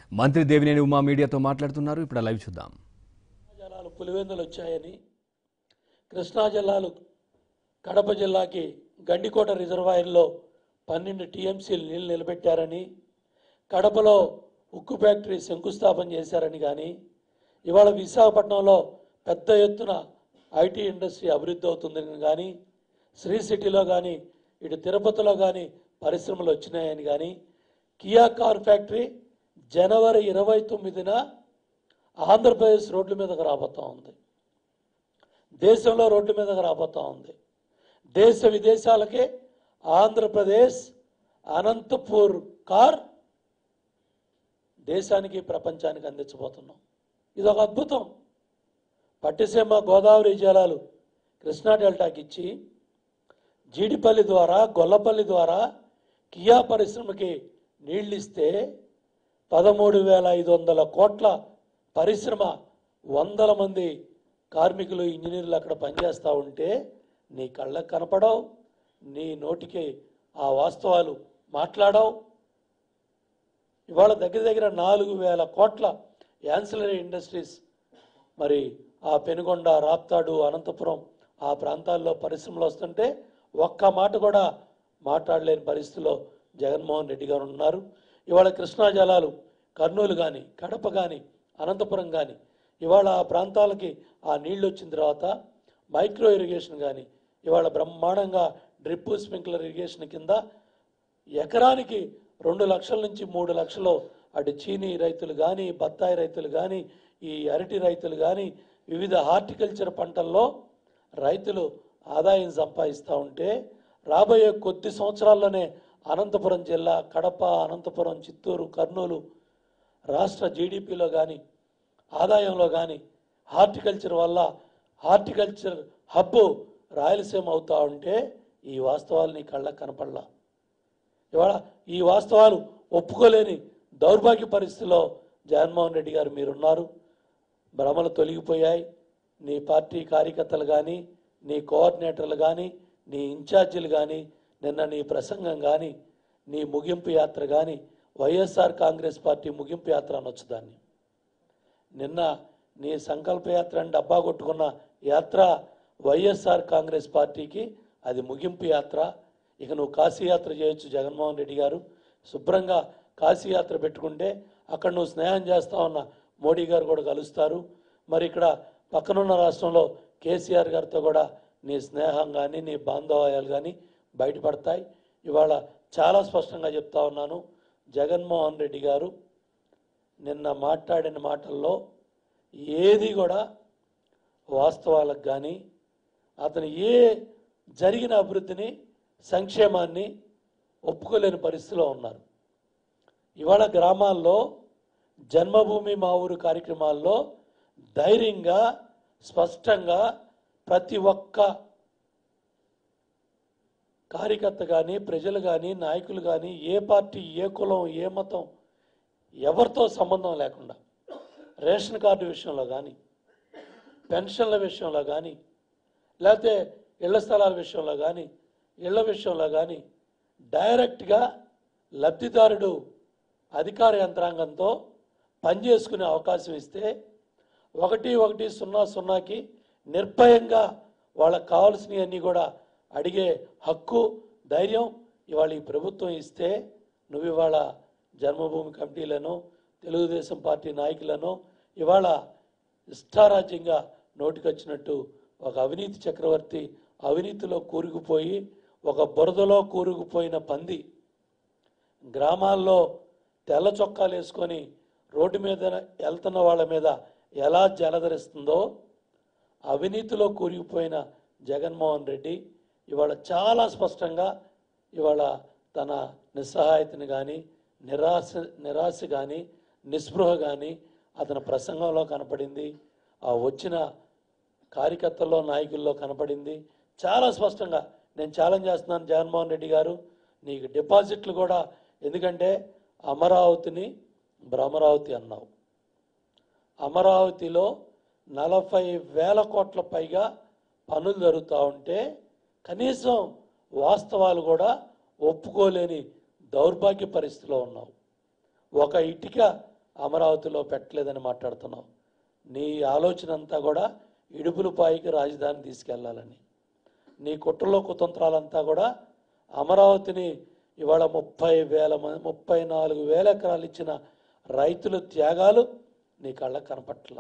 మంత్రి దేవినేని ఉమా మీడియాతో మాట్లాడుతున్నారు ఇప్పుడు ఆ లైవ్ చూద్దాం జలాలు పులివెందులు వచ్చాయని కృష్ణా జిల్లాలు కడప జిల్లాకి గండికోట రిజర్వాయర్లో పన్నెండు టీఎంసీలు నీళ్లు నిలబెట్టారని కడపలో ఉక్కు ఫ్యాక్టరీ శంకుస్థాపన చేశారని కానీ ఇవాళ విశాఖపట్నంలో పెద్ద ఎత్తున ఐటీ ఇండస్ట్రీ అభివృద్ధి అవుతుందని కానీ శ్రీ సిటీలో కానీ ఇటు తిరుపతిలో కానీ పరిశ్రమలు వచ్చినాయని కానీ కియా కార్ ఫ్యాక్టరీ జనవరి ఇరవై తొమ్మిదిన ఆంధ్రప్రదేశ్ రోడ్ల మీదకి రాబోతా ఉంది దేశంలో రోడ్ల మీదకి రాబోతా ఉంది దేశ విదేశాలకే ఆంధ్రప్రదేశ్ అనంతపూర్ కార్ దేశానికి ప్రపంచానికి అందించబోతున్నాం ఇది ఒక అద్భుతం పట్టిసీమ గోదావరి జలాలు కృష్ణా డెల్టాకి ఇచ్చి జీడిపల్లి ద్వారా గొల్లపల్లి ద్వారా కియా పరిశ్రమకి నీళ్ళు ఇస్తే పదమూడు వేల ఐదు వందల కోట్ల పరిశ్రమ వందల మంది కార్మికులు ఇంజనీర్లు అక్కడ పనిచేస్తూ ఉంటే నీ కళ్ళకు కనపడవు నీ నోటికి ఆ వాస్తవాలు మాట్లాడవు ఇవాళ దగ్గర దగ్గర నాలుగు వేల కోట్ల యాన్సిలరీ ఇండస్ట్రీస్ మరి ఆ పెనుగొండ రాప్తాడు అనంతపురం ఆ ప్రాంతాల్లో పరిశ్రమలు వస్తుంటే ఒక్క మాట కూడా మాట్లాడలేని పరిస్థితిలో జగన్మోహన్ రెడ్డి గారు ఉన్నారు ఇవాళ కృష్ణా జలాలు కర్నూలు కానీ కడప కానీ అనంతపురం కానీ ఇవాళ ఆ ప్రాంతాలకి ఆ నీళ్ళు వచ్చిన తర్వాత మైక్రో ఇరిగేషన్ కానీ ఇవాళ బ్రహ్మాండంగా డ్రిప్ స్ప్రింక్లర్ ఇరిగేషన్ కింద ఎకరానికి రెండు లక్షల నుంచి మూడు లక్షలు అటు చీనీ రైతులు కానీ బత్తాయి రైతులు కానీ ఈ అరటి రైతులు కానీ వివిధ హార్టికల్చర్ పంటల్లో రైతులు ఆదాయం సంపాదిస్తూ ఉంటే రాబోయే కొద్ది సంవత్సరాల్లోనే అనంతపురం జిల్లా కడప అనంతపురం చిత్తూరు కర్నూలు రాష్ట్ర జీడిపిలో కానీ ఆదాయంలో కానీ హార్టికల్చర్ వల్ల హార్టికల్చర్ హబ్ రాయలసీమ అవుతా ఉంటే ఈ వాస్తవాలు నీ కళ్ళకు కనపడలా ఇవాళ ఈ వాస్తవాలు ఒప్పుకోలేని దౌర్భాగ్య పరిస్థితిలో జగన్మోహన్ రెడ్డి గారు మీరున్నారు భ్రమలు తొలగిపోయాయి నీ పార్టీ కార్యకర్తలు కానీ నీ కోఆర్డినేటర్లు కానీ నీ ఇన్ఛార్జీలు కానీ నిన్న నీ ప్రసంగం కానీ నీ ముగింపు యాత్ర కానీ వైఎస్ఆర్ కాంగ్రెస్ పార్టీ ముగింపు యాత్ర అనొచ్చు దాన్ని నిన్న నీ సంకల్ప యాత్ర అని డబ్బా కొట్టుకున్న యాత్ర వైఎస్ఆర్ కాంగ్రెస్ పార్టీకి అది ముగింపు యాత్ర ఇక నువ్వు కాశీయాత్ర చేయొచ్చు జగన్మోహన్ రెడ్డి గారు శుభ్రంగా కాశీయాత్ర పెట్టుకుంటే అక్కడ నువ్వు స్నేహం చేస్తా ఉన్న మోడీ గారు కూడా కలుస్తారు మరి ఇక్కడ పక్కనున్న రాష్ట్రంలో కేసీఆర్ గారితో కూడా నీ స్నేహం కానీ నీ బాంధవ్యాలు కానీ బయటపడతాయి ఇవాళ చాలా స్పష్టంగా చెప్తా ఉన్నాను జగన్మోహన్ రెడ్డి గారు నిన్న మాట్లాడిన మాటల్లో ఏది కూడా వాస్తవాలకు కానీ అతను ఏ జరిగిన అభివృద్ధిని సంక్షేమాన్ని ఒప్పుకోలేని పరిస్థితిలో ఉన్నారు ఇవాళ గ్రామాల్లో జన్మభూమి మా ఊరు కార్యక్రమాల్లో ధైర్యంగా స్పష్టంగా ప్రతి ఒక్క కార్యకర్త కానీ ప్రజలు కానీ నాయకులు కానీ ఏ పార్టీ ఏ కులం ఏ మతం ఎవరితో సంబంధం లేకుండా రేషన్ కార్డు విషయంలో కానీ పెన్షన్ల విషయంలో కానీ లేకపోతే ఇళ్ల స్థలాల విషయంలో కానీ ఇళ్ల విషయంలో కానీ డైరెక్ట్గా లబ్ధిదారుడు అధికార యంత్రాంగంతో పనిచేసుకునే అవకాశం ఇస్తే ఒకటి ఒకటి సున్నా సున్నాకి నిర్భయంగా వాళ్ళకి కావాల్సినవన్నీ కూడా అడిగే హక్కు ధైర్యం ఇవాళ ఈ ప్రభుత్వం ఇస్తే నువ్వు ఇవాళ జన్మభూమి కమిటీలను తెలుగుదేశం పార్టీ నాయకులను ఇవాళ ఇష్టారాజ్యంగా నోటికొచ్చినట్టు ఒక అవినీతి చక్రవర్తి అవినీతిలో కూరుకుపోయి ఒక బురదలో కూరుకుపోయిన పంది గ్రామాల్లో తెల్ల చొక్కాలు వేసుకొని రోడ్డు మీద వెళ్తున్న వాళ్ళ మీద ఎలా జలధరిస్తుందో అవినీతిలో కూరుకుపోయిన జగన్మోహన్ రెడ్డి ఇవాళ చాలా స్పష్టంగా ఇవాళ తన నిస్సహాయతని కానీ నిరాశ నిరాశ కానీ నిస్పృహ కానీ అతని ప్రసంగంలో కనపడింది ఆ వచ్చిన కార్యకర్తల్లో నాయకుల్లో కనపడింది చాలా స్పష్టంగా నేను ఛాలెంజ్ చేస్తున్నాను జగన్మోహన్ రెడ్డి గారు నీకు డిపాజిట్లు కూడా ఎందుకంటే అమరావతిని భ్రమరావతి అన్నావు అమరావతిలో నలభై వేల కోట్ల పైగా పనులు జరుగుతూ ఉంటే కనీసం వాస్తవాలు కూడా ఒప్పుకోలేని దౌర్భాగ్య పరిస్థితిలో ఉన్నావు ఒక ఇటుక అమరావతిలో పెట్టలేదని మాట్లాడుతున్నావు నీ ఆలోచన అంతా కూడా ఇడుపులపాయికి రాజధాని తీసుకెళ్లాలని నీ కుట్రలో కుతంత్రాలంతా కూడా అమరావతిని ఇవాళ ముప్పై వేల మంది ముప్పై నాలుగు వేల ఎకరాలు ఇచ్చిన రైతుల త్యాగాలు నీ కళ్ళకు కనపట్ల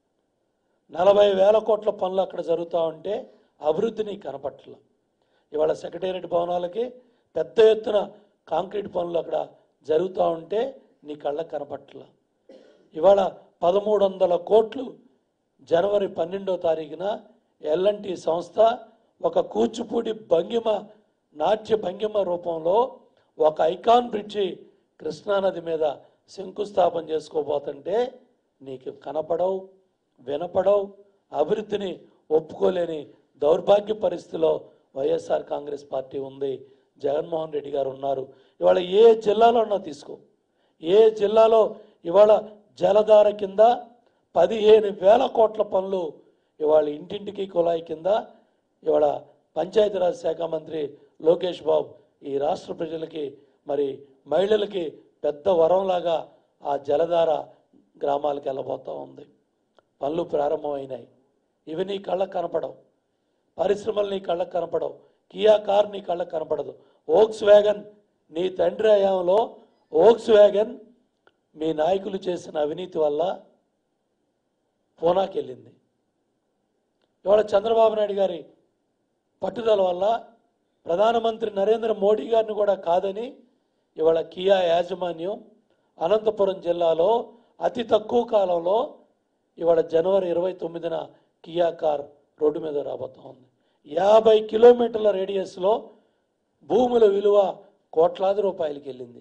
నలభై వేల కోట్ల పనులు అక్కడ జరుగుతూ ఉంటే అభివృద్ధి నీకు కనపట్ల ఇవాళ సెక్రటేరియట్ భవనాలకి పెద్ద ఎత్తున కాంక్రీట్ పనులు అక్కడ జరుగుతూ ఉంటే నీ కళ్ళకు కనపట్ల ఇవాళ పదమూడు వందల కోట్లు జనవరి పన్నెండో తారీఖున ఎల్ఎన్టి సంస్థ ఒక కూచిపూడి భంగిమ నాట్య భంగిమ రూపంలో ఒక ఐకాన్ బ్రిడ్జి కృష్ణానది మీద శంకుస్థాపన చేసుకోబోతుంటే నీకు కనపడవు వినపడవు అభివృద్ధిని ఒప్పుకోలేని దౌర్భాగ్య పరిస్థితిలో వైఎస్ఆర్ కాంగ్రెస్ పార్టీ ఉంది జగన్మోహన్ రెడ్డి గారు ఉన్నారు ఇవాళ ఏ జిల్లాలో ఉన్నా తీసుకో ఏ జిల్లాలో ఇవాళ జలధార కింద పదిహేను వేల కోట్ల పనులు ఇవాళ ఇంటింటికి కుళాయి కింద ఇవాళ పంచాయతీరాజ్ శాఖ మంత్రి లోకేష్ బాబు ఈ రాష్ట్ర ప్రజలకి మరి మహిళలకి పెద్ద వరంలాగా ఆ జలధార గ్రామాలకు వెళ్ళబోతూ ఉంది పనులు ప్రారంభమైనాయి ఇవి నీ కళ్ళకు కనపడవు పరిశ్రమలు నీ కళ్ళకు కనపడవు కియా కార్ నీ కళ్ళకు కనపడదు ఓక్స్ వ్యాగన్ నీ తండ్రి హయాంలో ఓక్స్ వ్యాగన్ మీ నాయకులు చేసిన అవినీతి వల్ల పూనాకి వెళ్ళింది ఇవాళ చంద్రబాబు నాయుడు గారి పట్టుదల వల్ల ప్రధానమంత్రి నరేంద్ర మోడీ గారిని కూడా కాదని ఇవాళ కియా యాజమాన్యం అనంతపురం జిల్లాలో అతి తక్కువ కాలంలో ఇవాళ జనవరి ఇరవై తొమ్మిదిన కియా కార్ రోడ్డు మీద రాబోతా ఉంది యాభై కిలోమీటర్ల రేడియస్లో భూముల విలువ కోట్లాది రూపాయలకి వెళ్ళింది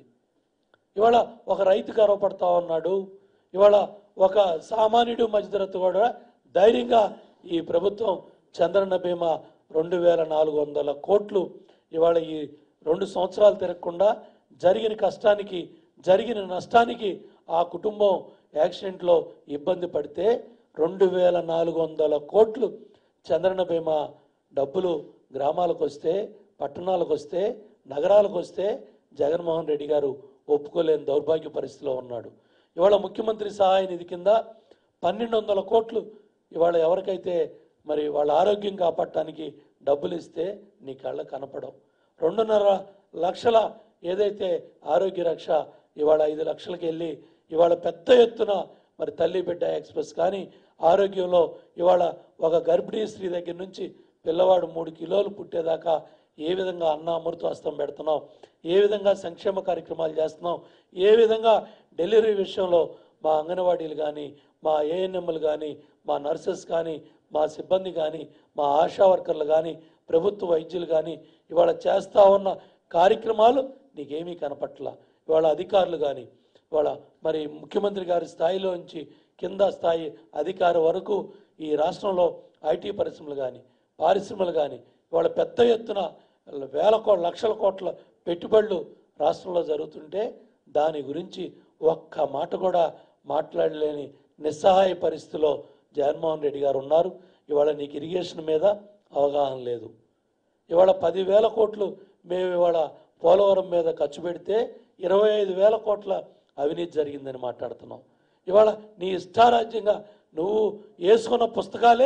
ఇవాళ ఒక రైతు గర్వపడతా ఉన్నాడు ఇవాళ ఒక సామాన్యుడు మధ్యతరగతి కూడా ధైర్యంగా ఈ ప్రభుత్వం చంద్రన్న బీమా రెండు వేల నాలుగు వందల కోట్లు ఇవాళ ఈ రెండు సంవత్సరాలు తిరగకుండా జరిగిన కష్టానికి జరిగిన నష్టానికి ఆ కుటుంబం యాక్సిడెంట్లో ఇబ్బంది పడితే రెండు వేల నాలుగు వందల కోట్లు చంద్రన్న బీమా డబ్బులు గ్రామాలకు వస్తే పట్టణాలకు వస్తే నగరాలకు వస్తే జగన్మోహన్ రెడ్డి గారు ఒప్పుకోలేని దౌర్భాగ్య పరిస్థితిలో ఉన్నాడు ఇవాళ ముఖ్యమంత్రి సహాయ నిధి కింద పన్నెండు వందల కోట్లు ఇవాళ ఎవరికైతే మరి వాళ్ళ ఆరోగ్యం కాపాడటానికి డబ్బులు ఇస్తే నీ కళ్ళ కనపడవు రెండున్నర లక్షల ఏదైతే ఆరోగ్య రక్ష ఇవాళ ఐదు లక్షలకి వెళ్ళి ఇవాళ పెద్ద ఎత్తున మరి తల్లి బిడ్డ ఎక్స్ప్రెస్ కానీ ఆరోగ్యంలో ఇవాళ ఒక గర్భిణీ స్త్రీ దగ్గర నుంచి పిల్లవాడు మూడు కిలోలు పుట్టేదాకా ఏ విధంగా అన్న అమృతహస్తం పెడుతున్నాం ఏ విధంగా సంక్షేమ కార్యక్రమాలు చేస్తున్నాం ఏ విధంగా డెలివరీ విషయంలో మా అంగన్వాడీలు కానీ మా ఏఎన్ఎంలు కానీ మా నర్సెస్ కానీ మా సిబ్బంది కానీ మా ఆశా వర్కర్లు కానీ ప్రభుత్వ వైద్యులు కానీ ఇవాళ చేస్తా ఉన్న కార్యక్రమాలు నీకేమీ కనపట్ల ఇవాళ అధికారులు కానీ ఇవాళ మరి ముఖ్యమంత్రి గారి స్థాయిలోంచి కింద స్థాయి అధికారి వరకు ఈ రాష్ట్రంలో ఐటీ పరిశ్రమలు కానీ పారిశ్రమలు కానీ ఇవాళ పెద్ద ఎత్తున వేల కో లక్షల కోట్ల పెట్టుబడులు రాష్ట్రంలో జరుగుతుంటే దాని గురించి ఒక్క మాట కూడా మాట్లాడలేని నిస్సహాయ పరిస్థితిలో జగన్మోహన్ రెడ్డి గారు ఉన్నారు ఇవాళ నీకు ఇరిగేషన్ మీద అవగాహన లేదు ఇవాళ పదివేల కోట్లు మేము ఇవాళ పోలవరం మీద ఖర్చు పెడితే ఇరవై ఐదు వేల కోట్ల అవినీతి జరిగిందని మాట్లాడుతున్నాం ఇవాళ నీ ఇష్టారాజ్యంగా నువ్వు వేసుకున్న పుస్తకాలే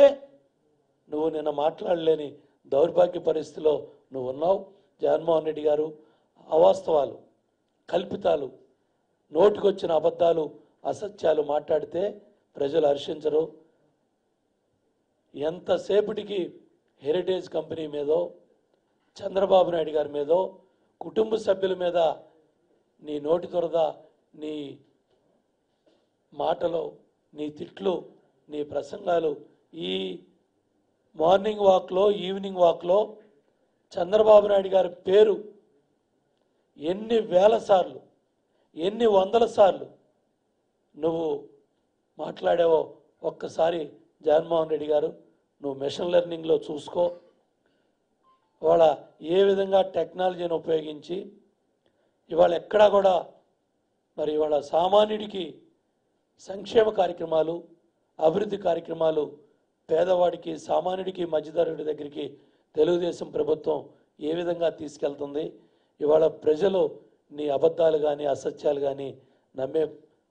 నువ్వు నిన్న మాట్లాడలేని దౌర్భాగ్య పరిస్థితిలో నువ్వు ఉన్నావు జగన్మోహన్ రెడ్డి గారు అవాస్తవాలు కల్పితాలు నోటికొచ్చిన అబద్ధాలు అసత్యాలు మాట్లాడితే ప్రజలు హర్షించరు ఎంతసేపటికి హెరిటేజ్ కంపెనీ మీదో చంద్రబాబు నాయుడు గారి మీదో కుటుంబ సభ్యుల మీద నీ నోటి దురద నీ మాటలు నీ తిట్లు నీ ప్రసంగాలు ఈ మార్నింగ్ వాక్లో ఈవినింగ్ వాక్లో చంద్రబాబు నాయుడు గారి పేరు ఎన్ని వేల సార్లు ఎన్ని వందల సార్లు నువ్వు మాట్లాడావో ఒక్కసారి జగన్మోహన్ రెడ్డి గారు నువ్వు మెషిన్ లెర్నింగ్లో చూసుకో ఇవాళ ఏ విధంగా టెక్నాలజీని ఉపయోగించి ఇవాళ ఎక్కడా కూడా మరి ఇవాళ సామాన్యుడికి సంక్షేమ కార్యక్రమాలు అభివృద్ధి కార్యక్రమాలు పేదవాడికి సామాన్యుడికి మధ్యతరగతి దగ్గరికి తెలుగుదేశం ప్రభుత్వం ఏ విధంగా తీసుకెళ్తుంది ఇవాళ ప్రజలు నీ అబద్ధాలు కానీ అసత్యాలు కానీ నమ్మే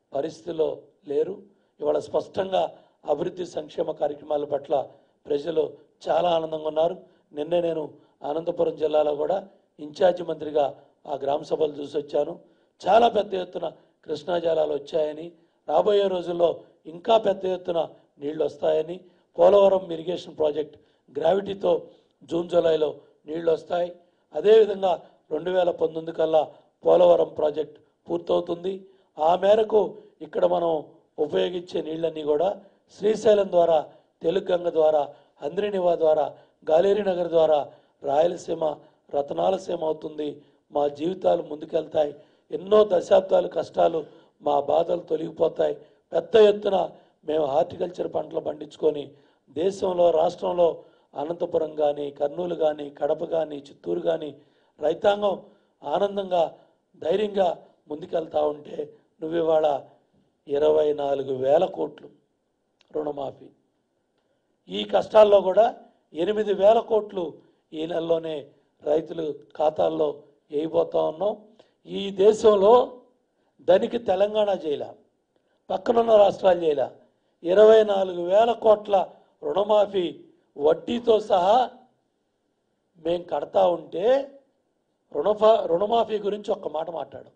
పరిస్థితిలో లేరు ఇవాళ స్పష్టంగా అభివృద్ధి సంక్షేమ కార్యక్రమాల పట్ల ప్రజలు చాలా ఆనందంగా ఉన్నారు నిన్నే నేను అనంతపురం జిల్లాలో కూడా ఇన్ఛార్జి మంత్రిగా ఆ గ్రామ సభలు చూసి వచ్చాను చాలా పెద్ద ఎత్తున కృష్ణా జలాలు వచ్చాయని రాబోయే రోజుల్లో ఇంకా పెద్ద ఎత్తున నీళ్లు వస్తాయని పోలవరం ఇరిగేషన్ ప్రాజెక్ట్ గ్రావిటీతో జూన్ జూలైలో నీళ్లు వస్తాయి అదేవిధంగా రెండు వేల పంతొమ్మిది కల్లా పోలవరం ప్రాజెక్ట్ పూర్తవుతుంది ఆ మేరకు ఇక్కడ మనం ఉపయోగించే నీళ్ళన్నీ కూడా శ్రీశైలం ద్వారా తెలుగంగ ద్వారా హంద్రినివా ద్వారా గాలేరి నగర్ ద్వారా రాయలసీమ రతనాలసీమ అవుతుంది మా జీవితాలు ముందుకెళ్తాయి ఎన్నో దశాబ్దాలు కష్టాలు మా బాధలు తొలగిపోతాయి పెద్ద ఎత్తున మేము హార్టికల్చర్ పంటలు పండించుకొని దేశంలో రాష్ట్రంలో అనంతపురం కానీ కర్నూలు కానీ కడప కానీ చిత్తూరు కానీ రైతాంగం ఆనందంగా ధైర్యంగా ముందుకెళ్తా ఉంటే నువ్వు ఇవాళ ఇరవై నాలుగు వేల కోట్లు రుణమాఫీ ఈ కష్టాల్లో కూడా ఎనిమిది వేల కోట్లు ఈ నెలలోనే రైతులు ఖాతాల్లో వేయబోతా ఉన్నాం ఈ దేశంలో ధనికి తెలంగాణ చేయలే పక్కనున్న రాష్ట్రాలు చేయలే ఇరవై నాలుగు వేల కోట్ల రుణమాఫీ వడ్డీతో సహా మేం కడతా ఉంటే రుణఫా రుణమాఫీ గురించి ఒక్క మాట మాట్లాడు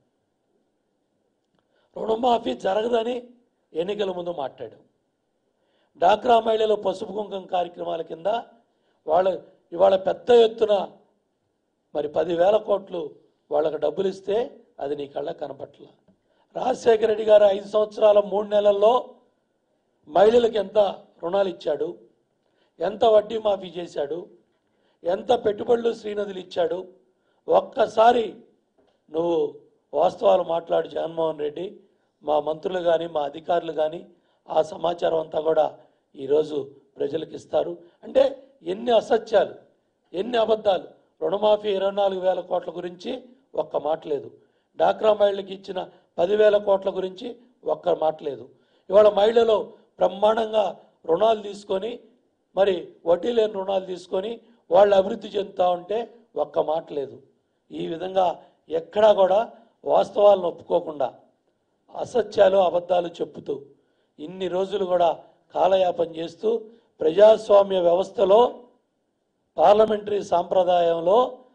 రుణమాఫీ జరగదని ఎన్నికల ముందు మాట్లాడాం డాక్రా మహిళలు పసుపు కుంకుమ కార్యక్రమాల కింద వాళ్ళు ఇవాళ పెద్ద ఎత్తున మరి పదివేల కోట్లు వాళ్ళకి డబ్బులు ఇస్తే అది నీ కళ్ళ కనపట్ల రాజశేఖర రెడ్డి గారు ఐదు సంవత్సరాల మూడు నెలల్లో మహిళలకు ఎంత రుణాలు ఇచ్చాడు ఎంత వడ్డీ మాఫీ చేశాడు ఎంత పెట్టుబడులు శ్రీనదులు ఇచ్చాడు ఒక్కసారి నువ్వు వాస్తవాలు మాట్లాడు జగన్మోహన్ రెడ్డి మా మంత్రులు కానీ మా అధికారులు కానీ ఆ సమాచారం అంతా కూడా ఈరోజు ప్రజలకు ఇస్తారు అంటే ఎన్ని అసత్యాలు ఎన్ని అబద్ధాలు రుణమాఫీ ఇరవై నాలుగు వేల కోట్ల గురించి ఒక్క మాట లేదు డాక్రా మహిళలకు ఇచ్చిన పదివేల కోట్ల గురించి ఒక్క మాట లేదు ఇవాళ మహిళలు బ్రహ్మాండంగా రుణాలు తీసుకొని మరి వడ్డీ లేని రుణాలు తీసుకొని వాళ్ళు అభివృద్ధి చెందుతూ ఉంటే ఒక్క మాట లేదు ఈ విధంగా ఎక్కడా కూడా వాస్తవాలను ఒప్పుకోకుండా అసత్యాలు అబద్ధాలు చెప్పుతూ ఇన్ని రోజులు కూడా కాలయాపన చేస్తూ ప్రజాస్వామ్య వ్యవస్థలో పార్లమెంటరీ సాంప్రదాయంలో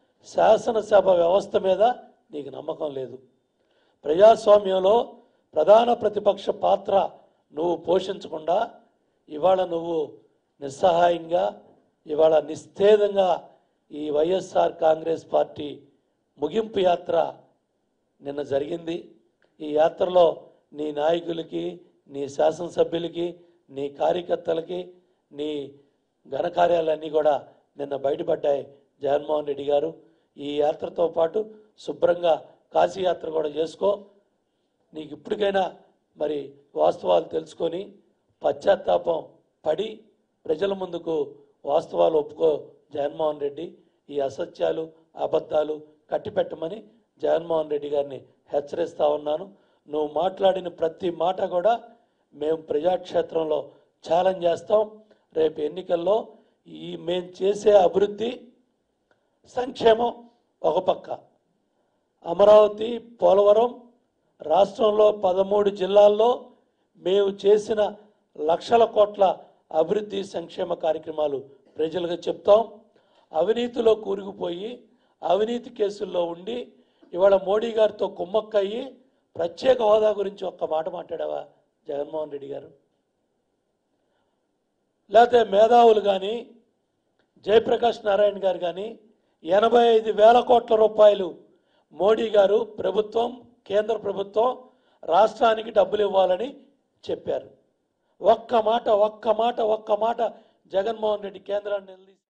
శాసనసభ వ్యవస్థ మీద నీకు నమ్మకం లేదు ప్రజాస్వామ్యంలో ప్రధాన ప్రతిపక్ష పాత్ర నువ్వు పోషించకుండా ఇవాళ నువ్వు నిస్సహాయంగా ఇవాళ నిస్తేదంగా ఈ వైఎస్ఆర్ కాంగ్రెస్ పార్టీ ముగింపు యాత్ర నిన్న జరిగింది ఈ యాత్రలో నీ నాయకులకి నీ శాసనసభ్యులకి నీ కార్యకర్తలకి నీ ఘనకార్యాలన్నీ కూడా నిన్న బయటపడ్డాయి జగన్మోహన్ రెడ్డి గారు ఈ యాత్రతో పాటు శుభ్రంగా కాశీ యాత్ర కూడా చేసుకో నీకు ఇప్పటికైనా మరి వాస్తవాలు తెలుసుకొని పశ్చాత్తాపం పడి ప్రజల ముందుకు వాస్తవాలు ఒప్పుకో జగన్మోహన్ రెడ్డి ఈ అసత్యాలు అబద్ధాలు కట్టిపెట్టమని జగన్మోహన్ రెడ్డి గారిని హెచ్చరిస్తా ఉన్నాను నువ్వు మాట్లాడిన ప్రతి మాట కూడా మేము ప్రజాక్షేత్రంలో ఛాలెంజ్ చేస్తాం రేపు ఎన్నికల్లో ఈ మేము చేసే అభివృద్ధి సంక్షేమం ఒక పక్క అమరావతి పోలవరం రాష్ట్రంలో పదమూడు జిల్లాల్లో మేము చేసిన లక్షల కోట్ల అభివృద్ధి సంక్షేమ కార్యక్రమాలు ప్రజలకు చెప్తాం అవినీతిలో కూరుకుపోయి అవినీతి కేసుల్లో ఉండి ఇవాళ మోడీ గారితో కుమ్మక్కయ్యి ప్రత్యేక హోదా గురించి ఒక్క మాట మాట్లాడావా జగన్మోహన్ రెడ్డి గారు లేకపోతే మేధావులు కానీ జయప్రకాష్ నారాయణ గారు కానీ ఎనభై ఐదు వేల కోట్ల రూపాయలు మోడీ గారు ప్రభుత్వం కేంద్ర ప్రభుత్వం రాష్ట్రానికి డబ్బులు ఇవ్వాలని చెప్పారు ఒక్క మాట ఒక్క మాట ఒక్క మాట జగన్మోహన్ రెడ్డి కేంద్రాన్ని నిలదీసి